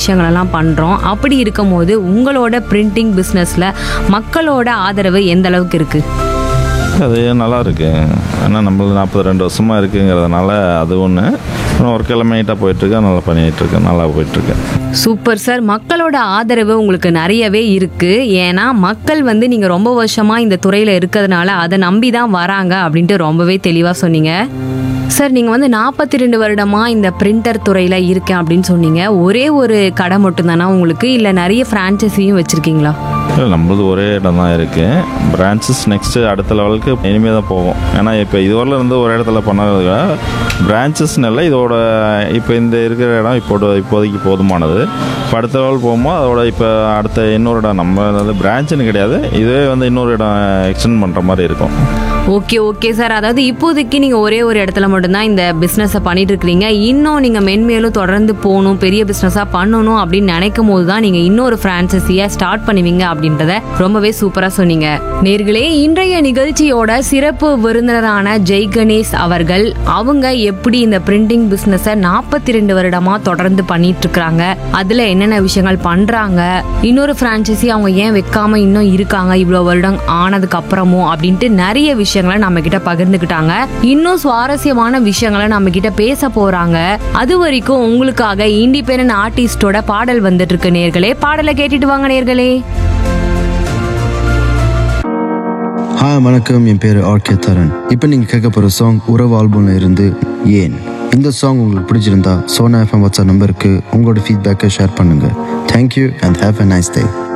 விஷயங்களெல்லாம் பண்ணுறோம் அப்படி இருக்கும்போது உங்களோட பிரிண்டிங் பிஸ்னஸில் மக்களோட ஆதரவு எந்த அளவுக்கு இருக்குது அது நல்லா இருக்கு ஏன்னா நம்மளது நாற்பது ரெண்டு வருஷமாக இருக்குங்கிறதுனால அது ஒன்று ஒர்க் எல்லாம் மைட்டாக போயிட்டுருக்கு நல்லா பண்ணிகிட்டு இருக்கு நல்லா போயிட்டுருக்கு சூப்பர் சார் மக்களோட ஆதரவு உங்களுக்கு நிறையவே இருக்கு ஏன்னா மக்கள் வந்து நீங்க ரொம்ப வருஷமா இந்த துறையில இருக்கிறதுனால அதை நம்பி தான் வராங்க அப்படின்ட்டு ரொம்பவே தெளிவா சொன்னீங்க சார் நீங்க வந்து நாற்பத்தி ரெண்டு வருடமா இந்த பிரிண்டர் துறையில இருக்கேன் அப்படின்னு சொன்னீங்க ஒரே ஒரு கடை மட்டும்தானா உங்களுக்கு இல்ல நிறைய பிரான்ச்சைஸியும் வச்சிருக்கீங்களா இல்லை நம்மளது ஒரே இடம் தான் இருக்குது பிரான்ச்சஸ் நெக்ஸ்ட்டு அடுத்த லெவலுக்கு இனிமேல் தான் போகும் ஏன்னா இப்போ இதுவரையில் இருந்து ஒரு இடத்துல பண்ணதுக்கு பிரான்ச்சஸ்னு இல்லை இதோட இப்போ இந்த இருக்கிற இடம் இப்போ இப்போதைக்கு போதுமானது இப்போ அடுத்த லெவல் போகும்போது அதோட இப்போ அடுத்த இன்னொரு இடம் நம்ம வந்து பிரான்ச்சுன்னு கிடையாது இதுவே வந்து இன்னொரு இடம் எக்ஸ்டெண்ட் பண்ணுற மாதிரி இருக்கும் ஓகே ஓகே சார் அதாவது இப்போதைக்கு நீங்க ஒரே ஒரு இடத்துல மட்டும்தான் இந்த பிசினஸை பண்ணிட்டு இருக்கிறீங்க இன்னும் நீங்க மென்மேலும் தொடர்ந்து போகணும் பெரிய பிசினஸா பண்ணணும் அப்படின்னு நினைக்கும் போது தான் நீங்க இன்னொரு பிரான்சஸியை ஸ்டார்ட் பண்ணுவீங்க அப்படின்றத ரொம்பவே சூப்பரா சொன்னீங்க நேர்களே இன்றைய நிகழ்ச்சியோட சிறப்பு விருந்தினரான ஜெய் கணேஷ் அவர்கள் அவங்க எப்படி இந்த பிரிண்டிங் பிசினஸை நாற்பத்தி ரெண்டு வருடமா தொடர்ந்து பண்ணிட்டு இருக்காங்க அதுல என்னென்ன விஷயங்கள் பண்றாங்க இன்னொரு பிரான்ச்சைசி அவங்க ஏன் வைக்காம இன்னும் இருக்காங்க இவ்வளவு வருடம் ஆனதுக்கு அப்புறமும் அப்படின்ட்டு நிறைய விஷயங்களை நம்ம கிட்ட பகிர்ந்துக்கிட்டாங்க இன்னும் சுவாரஸ்யமான விஷயங்களை நம்ம கிட்ட பேச போறாங்க அது வரைக்கும் உங்களுக்காக இண்டிபெண்டன்ட் ஆர்டிஸ்டோட பாடல் வந்துட்டு இருக்கு நேர்களே பாடலை கேட்டுட்டு வாங்க நேர்களே ஹாய் வணக்கம் என் பேர் ஆர்கே தரன் இப்போ நீங்கள் கேட்க போகிற சாங் உறவு ஆல்பம்ல இருந்து ஏன் இந்த சாங் உங்களுக்கு பிடிச்சிருந்தா சோனா எஃப்எம் வாட்ஸ்அப் நம்பருக்கு உங்களோட ஃபீட்பேக்கை ஷேர் பண்ணுங்கள் thank you and have a nice day